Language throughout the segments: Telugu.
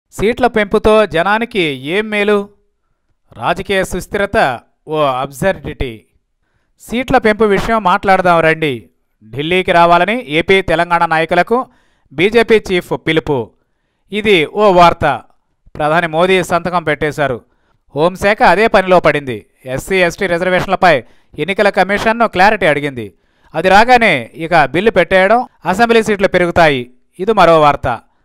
సీట్ల పెంపుతో జనానికి ఏం మేలు రాజకీయ సుస్థిరత ఓ అబ్సర్డిటీ సీట్ల పెంపు విషయం మాట్లాడదాం రండి ఢిల్లీకి రావాలని ఏపీ తెలంగాణ నాయకులకు బీజేపీ చీఫ్ పిలుపు ఇది ఓ వార్త ప్రధాని మోదీ సంతకం పెట్టేశారు హోంశాఖ అదే పనిలో పడింది ఎస్సీ ఎస్టీ రిజర్వేషన్లపై ఎన్నికల కమిషన్ను క్లారిటీ అడిగింది అది రాగానే ఇక బిల్లు పెట్టేయడం అసెంబ్లీ సీట్లు పెరుగుతాయి ఇది మరో వార్త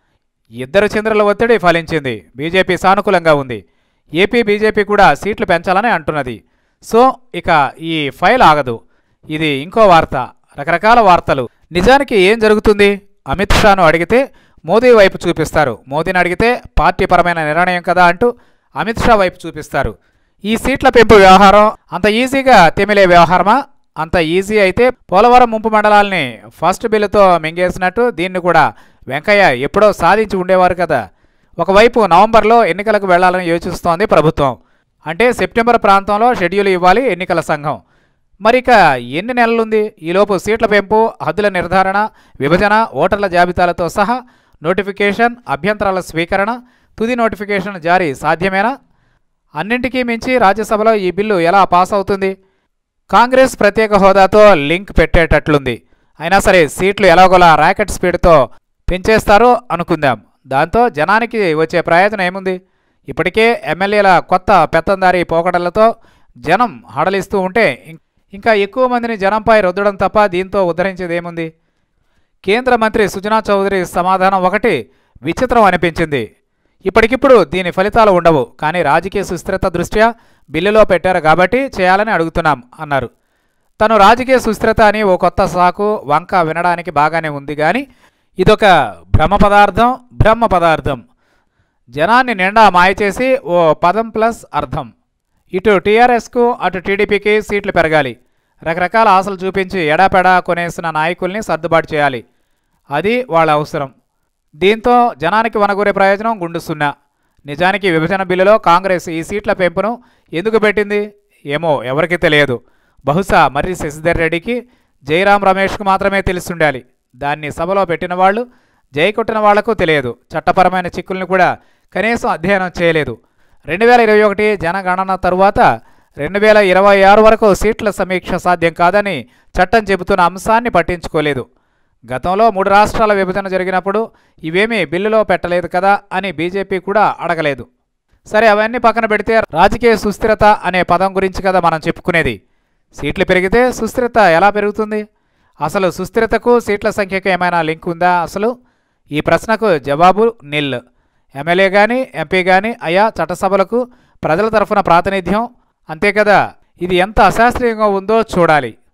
ఇద్దరు చంద్రుల ఒత్తిడి ఫలించింది బీజేపీ సానుకూలంగా ఉంది ఏపీ బీజేపీ కూడా సీట్లు పెంచాలని అంటున్నది సో ఇక ఈ ఫైల్ ఆగదు ఇది ఇంకో వార్త రకరకాల వార్తలు నిజానికి ఏం జరుగుతుంది అమిత్ షాను అడిగితే మోదీ వైపు చూపిస్తారు మోదీని అడిగితే పార్టీ పరమైన నిర్ణయం కదా అంటూ అమిత్ షా వైపు చూపిస్తారు ఈ సీట్ల పెంపు వ్యవహారం అంత ఈజీగా తెమిలే వ్యవహారమా అంత ఈజీ అయితే పోలవరం ముంపు మండలాల్ని ఫస్ట్ బిల్లుతో మింగేసినట్టు దీన్ని కూడా వెంకయ్య ఎప్పుడో సాధించి ఉండేవారు కదా ఒకవైపు నవంబర్లో ఎన్నికలకు వెళ్లాలని యోచిస్తోంది ప్రభుత్వం అంటే సెప్టెంబర్ ప్రాంతంలో షెడ్యూల్ ఇవ్వాలి ఎన్నికల సంఘం మరిక ఎన్ని నెలలుంది ఈలోపు సీట్ల పెంపు హద్దుల నిర్ధారణ విభజన ఓటర్ల జాబితాలతో సహా నోటిఫికేషన్ అభ్యంతరాల స్వీకరణ తుది నోటిఫికేషన్ జారీ సాధ్యమేనా అన్నింటికీ మించి రాజ్యసభలో ఈ బిల్లు ఎలా పాస్ అవుతుంది కాంగ్రెస్ ప్రత్యేక హోదాతో లింక్ పెట్టేటట్లుంది అయినా సరే సీట్లు ఎలాగోలా ర్యాకెట్ స్పీడ్తో పెంచేస్తారో అనుకుందాం దాంతో జనానికి వచ్చే ప్రయోజనం ఏముంది ఇప్పటికే ఎమ్మెల్యేల కొత్త పెత్తందారి పోకడలతో జనం హడలిస్తూ ఉంటే ఇం- ఇంకా ఎక్కువ మందిని జనంపై రుద్దడం తప్ప దీంతో ఉద్ధరించేది ఏముంది కేంద్ర మంత్రి సుజనా చౌదరి సమాధానం ఒకటి విచిత్రం అనిపించింది ఇప్పటికిప్పుడు దీని ఫలితాలు ఉండవు కానీ రాజకీయ సుస్థిరత దృష్ట్యా బిల్లులో పెట్టారు కాబట్టి చేయాలని అడుగుతున్నాం అన్నారు తను రాజకీయ సుస్థిరత అని ఓ కొత్త సాకు వంక వినడానికి బాగానే ఉంది కానీ ఇదొక భ్రమ పదార్థం బ్రహ్మ పదార్థం జనాన్ని నిండా మాయ చేసి ఓ పదం ప్లస్ అర్థం ఇటు టీఆర్ఎస్కు అటు టీడీపీకి సీట్లు పెరగాలి రకరకాల ఆశలు చూపించి ఎడాపెడా కొనేసిన నాయకుల్ని సర్దుబాటు చేయాలి అది వాళ్ళ అవసరం దీంతో జనానికి వనగూరే ప్రయోజనం గుండు సున్నా నిజానికి విభజన బిల్లులో కాంగ్రెస్ ఈ సీట్ల పెంపును ఎందుకు పెట్టింది ఏమో ఎవరికీ తెలియదు బహుశా మర్రి శశిధర్ రెడ్డికి జయరాం రమేష్కు మాత్రమే తెలిసుండాలి దాన్ని సభలో పెట్టిన వాళ్ళు జై కొట్టిన వాళ్లకు తెలియదు చట్టపరమైన చిక్కుల్ని కూడా కనీసం అధ్యయనం చేయలేదు రెండు వేల ఇరవై ఒకటి జనగణన తరువాత రెండు వేల ఇరవై ఆరు వరకు సీట్ల సమీక్ష సాధ్యం కాదని చట్టం చెబుతున్న అంశాన్ని పట్టించుకోలేదు గతంలో మూడు రాష్ట్రాల విభజన జరిగినప్పుడు ఇవేమీ బిల్లులో పెట్టలేదు కదా అని బీజేపీ కూడా అడగలేదు సరే అవన్నీ పక్కన పెడితే రాజకీయ సుస్థిరత అనే పదం గురించి కదా మనం చెప్పుకునేది సీట్లు పెరిగితే సుస్థిరత ఎలా పెరుగుతుంది అసలు సుస్థిరతకు సీట్ల సంఖ్యకు ఏమైనా లింక్ ఉందా అసలు ఈ ప్రశ్నకు జవాబు నిల్ ఎమ్మెల్యే కానీ ఎంపీ కానీ అయా చట్టసభలకు ప్రజల తరఫున ప్రాతినిధ్యం అంతే కదా ఇది ఎంత అశాస్త్రీయంగా ఉందో చూడాలి